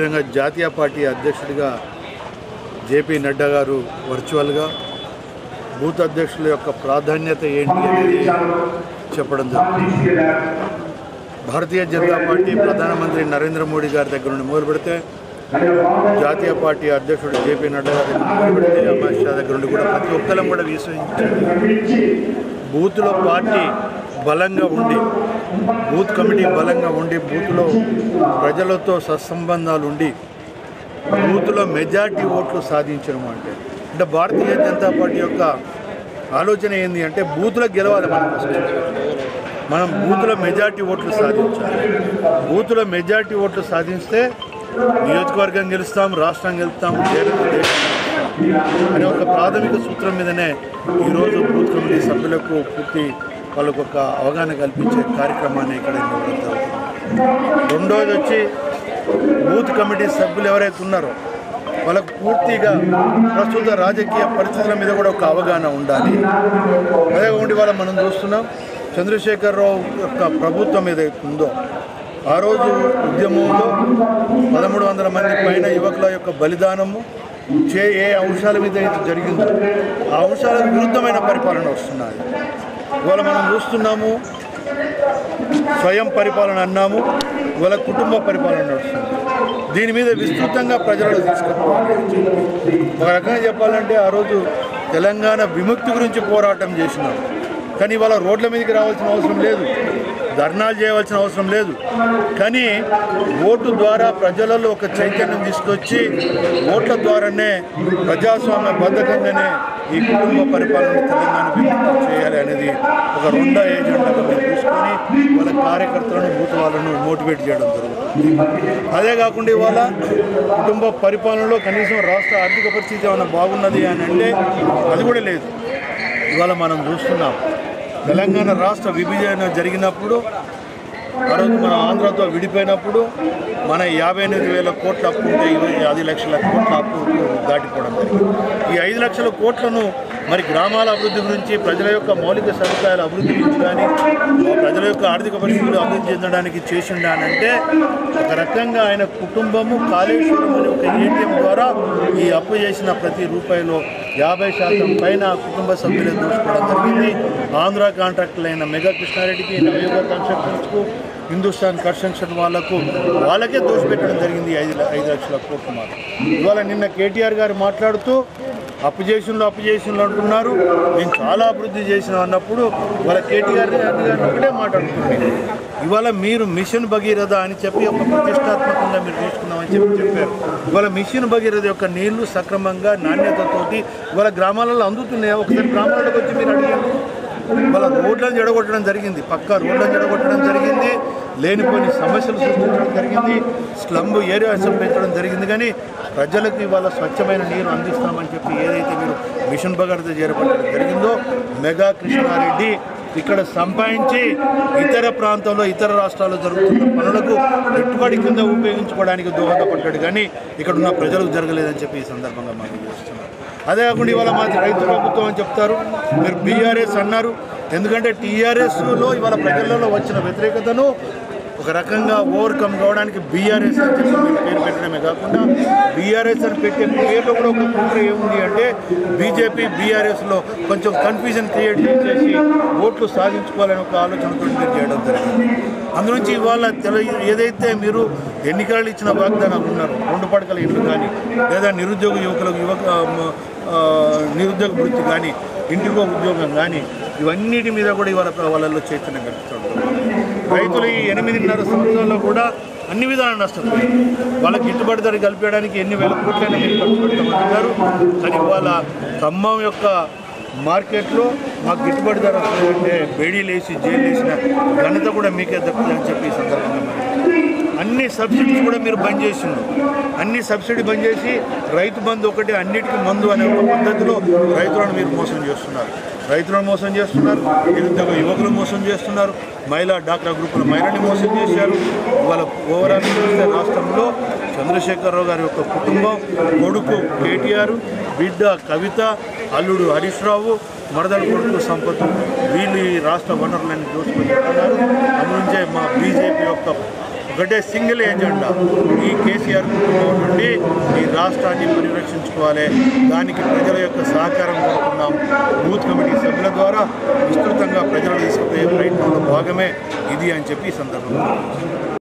ముఖ్యంగా జాతీయ పార్టీ అధ్యక్షుడిగా జేపీ నడ్డా గారు వర్చువల్గా బూత్ అధ్యక్షుల యొక్క ప్రాధాన్యత ఏంటి అనేది చెప్పడం జరుగుతుంది భారతీయ జనతా పార్టీ ప్రధానమంత్రి నరేంద్ర మోడీ గారి దగ్గర నుండి మొదలు పెడితే జాతీయ పార్టీ అధ్యక్షుడు జేపీ నడ్డా గారి దగ్గర నుండి మొదలు పెడితే అమిత్ షా దగ్గర నుండి కూడా ప్రతి ఒక్కరం కూడా విశ్వసించారు బూత్లో పార్టీ బలంగా ఉండి బూత్ కమిటీ బలంగా ఉండి బూత్లో ప్రజలతో సత్సంబంధాలు ఉండి బూత్లో మెజార్టీ ఓట్లు సాధించడం అంటే అంటే భారతీయ జనతా పార్టీ యొక్క ఆలోచన ఏంది అంటే బూత్లో గెలవాలి మనం ఫస్ట్. మనం బూత్లో మెజార్టీ ఓట్లు సాధించాలి బూత్లో మెజార్టీ ఓట్లు సాధిస్తే నియోజకవర్గం గెలుస్తాం రాష్ట్రం గెలుస్తాం దేశం దేశం అనే ఒక ప్రాథమిక సూత్రం మీదనే ఈరోజు బూత్ కమిటీ సభ్యులకు పూర్తి వాళ్ళకు ఒక అవగాహన కల్పించే కార్యక్రమాన్ని ఇక్కడ నిర్వహించడం జరుగుతుంది రెండోది వచ్చి బూత్ కమిటీ సభ్యులు ఎవరైతే ఉన్నారో వాళ్ళకు పూర్తిగా ప్రస్తుత రాజకీయ పరిస్థితుల మీద కూడా ఒక అవగాహన ఉండాలి అదే ఉండి వాళ్ళ మనం చూస్తున్నాం చంద్రశేఖరరావు యొక్క ప్రభుత్వం ఏదైతే ఉందో ఆ రోజు ఉద్యమంలో పదమూడు వందల మంది పైన యువకుల యొక్క బలిదానము చే ఏ అంశాల మీద అయితే జరిగిందో ఆ అంశాలకు విరుద్ధమైన పరిపాలన వస్తున్నది ఇవాళ మనం చూస్తున్నాము స్వయం పరిపాలన అన్నాము ఇవాళ కుటుంబ పరిపాలన నడుస్తుంది దీని మీద విస్తృతంగా ప్రజలకు తీసుకుపోవాలి ఒక రకంగా చెప్పాలంటే ఆ రోజు తెలంగాణ విముక్తి గురించి పోరాటం చేసినాం కానీ ఇవాళ రోడ్ల మీదకి రావాల్సిన అవసరం లేదు ధర్నాలు చేయవలసిన అవసరం లేదు కానీ ఓటు ద్వారా ప్రజలలో ఒక చైతన్యం తీసుకొచ్చి ఓట్ల ద్వారానే ప్రజాస్వామ్య బద్ధకంగానే ఈ కుటుంబ పరిపాలన తెలంగాణ విముక్తి చేయాలి అనేది ఒక రెండో ఏజెండాగా మేము తీసుకొని వాళ్ళ కార్యకర్తలను బూత్ వాళ్ళను మోటివేట్ చేయడం జరుగుతుంది అదే కాకుండా ఇవాళ కుటుంబ పరిపాలనలో కనీసం రాష్ట్ర ఆర్థిక పరిస్థితి ఏమైనా బాగున్నది అని అంటే అది కూడా లేదు ఇవాళ మనం చూస్తున్నాం తెలంగాణ రాష్ట్ర విభజన జరిగినప్పుడు ఆ రోజు మన ఆంధ్రతో విడిపోయినప్పుడు మన యాభై ఎనిమిది వేల కోట్ల అప్పు ఉంటే ఇరవై ఐదు లక్షల కోట్ల అప్పు దాటిపోవడం జరిగింది ఈ ఐదు లక్షల కోట్లను మరి గ్రామాల అభివృద్ధి గురించి ప్రజల యొక్క మౌలిక సదుపాయాల అభివృద్ధి గురించి కానీ ప్రజల యొక్క ఆర్థిక పరిస్థితులు అభివృద్ధి చెందడానికి చేసిండా అని అంటే ఒక రకంగా ఆయన కుటుంబము కాళేశ్వరం అనే ఒక ఏటీఎం ద్వారా ఈ అప్పు చేసిన ప్రతి రూపాయిలో యాభై శాతం పైన కుటుంబ సభ్యులే దోచుకోవడం జరిగింది ఆంధ్ర కాంట్రాక్టులు అయిన మెగా కృష్ణారెడ్డికి నవయుగ కన్స్ట్రక్షన్స్కు హిందుస్థాన్ కన్స్ట్రక్షన్ వాళ్ళకు వాళ్ళకే దోషపెట్టడం జరిగింది ఈ ఐదు ల- ఐదు లక్షల కోట్ల మాత్రం ఇవాళ నిన్న కేటీఆర్ గారు మాట్లాడుతూ అప్పు చేసినలో అప్పు చేసినలో అంటున్నారు మేము చాలా అభివృద్ధి చేసినాం అన్నప్పుడు ఇవాళ కేటీఆర్ గారు ఒకటే మాట్లాడుతుంది ఇవాళ మీరు మిషన్ భగీరథ అని చెప్పి ఒక ప్రతిష్టాత్మకంగా మీరు తీసుకున్నామని చెప్పి చెప్పారు ఇవాళ మిషన్ భగీరథ యొక్క నీళ్లు సక్రమంగా నాణ్యతతోటి ఇవాళ గ్రామాలలో అందుతున్నాయి ఒకసారి గ్రామాలకు వచ్చి మీరు అడిగారు వాళ్ళ రోడ్లను జడగొట్టడం జరిగింది పక్క రోడ్లను జడగొట్టడం జరిగింది లేనిపోని సమస్యలు సృష్టించడం జరిగింది స్లమ్ ఏరియాస్ పెంచడం జరిగింది కానీ ప్రజలకు ఇవాళ స్వచ్ఛమైన నీరు అందిస్తామని చెప్పి ఏదైతే మీరు మిషన్ భగీరథ చేపట్టడం జరిగిందో మెగా కృష్ణారెడ్డి ఇక్కడ సంపాదించి ఇతర ప్రాంతంలో ఇతర రాష్ట్రాల్లో జరుగుతున్న పనులకు పెట్టుబడి కింద ఉపయోగించుకోవడానికి దోహదపడ్డాడు కానీ ఇక్కడ ఉన్న ప్రజలకు జరగలేదని చెప్పి ఈ సందర్భంగా మనం చేస్తున్నాం అదే కాకుండా ఇవాళ మాది రైతు ప్రభుత్వం అని చెప్తారు మీరు బీఆర్ఎస్ అన్నారు ఎందుకంటే టీఆర్ఎస్లో ఇవాళ ప్రజలలో వచ్చిన వ్యతిరేకతను ఒక రకంగా ఓవర్కమ్ కావడానికి బీఆర్ఎస్ అని చెప్పి మీరు పేరు పెట్టడమే కాకుండా బీఆర్ఎస్ అని పెట్టే పేరులో కూడా ఒక కుట్ర ఏముంది అంటే బీజేపీ బీఆర్ఎస్లో కొంచెం కన్ఫ్యూజన్ క్రియేట్ చేసేసి ఓట్లు సాధించుకోవాలని ఒక ఆలోచనతో మీరు చేయడం జరిగింది అందునుంచి ఇవాళ తెల ఏదైతే మీరు ఎన్నికలు ఇచ్చిన వాగ్దానాలు ఉన్నారో రెండు పడకల ఇల్లు కానీ లేదా నిరుద్యోగ యువకులకు యువక ఆ, నిరుద్యోగ వృత్తి కానీ ఇంటికో ఉద్యోగం కానీ ఇవన్నిటి మీద కూడా ఇవాళ వాళ్ళల్లో చైతన్యం కలుగుతుంది రైతులు ఈ ఎనిమిదిన్నర సంవత్సరాల్లో కూడా అన్ని విధాలు నష్టపోయారు వాళ్ళకి గిట్టుబాటు ధర కల్పించడానికి ఎన్ని వేల కోట్లైనా మీరు ఖర్చు పెడతామంటున్నారు కానీ ఇవాళ ఖమ్మం యొక్క మార్కెట్లో మాకు గిట్టుబాటు ధర వస్తుందంటే బేడీలు వేసి జైలు వేసిన ఘనత కూడా మీకే దక్కుతుందని చెప్పి ఈ సందర్భంగా మనం అన్ని సబ్సిడీస్ కూడా మీరు బంద్ చేసిండ్రు అన్ని సబ్సిడీ బంద్ చేసి రైతు బంధు ఒకటి అన్నిటికీ మందు అనే ఒక పద్ధతిలో రైతులను మీరు మోసం చేస్తున్నారు రైతులను మోసం చేస్తున్నారు నిరుద్యోగ యువకులు మోసం చేస్తున్నారు మహిళా డాక్రా గ్రూపుల మహిళల్ని మోసం చేశారు ఇవాళ ఓవరాల్ చూస్తే రాష్ట్రంలో చంద్రశేఖరరావు గారి యొక్క కుటుంబం కొడుకు కేటీఆర్ బిడ్డ కవిత అల్లుడు హరీష్ రావు మరదల కొడుకు సంపత్ వీళ్ళు ఈ రాష్ట్ర వనరులన్నీ దోచుకుంటున్నారు అందునుంచే మా బీజేపీ యొక్క ఒకటే సింగిల్ ఏజెండా ఈ కేసీఆర్ కుటుంబం నుండి ఈ రాష్ట్రాన్ని పరిరక్షించుకోవాలి దానికి ప్రజల యొక్క సహకారం కోరుకుందాం బూత్ కమిటీ సభ్యుల ద్వారా విస్తృతంగా ప్రజలు తీసుకుపోయే ప్రయత్నంలో భాగమే ఇది అని చెప్పి ఈ సందర్భంగా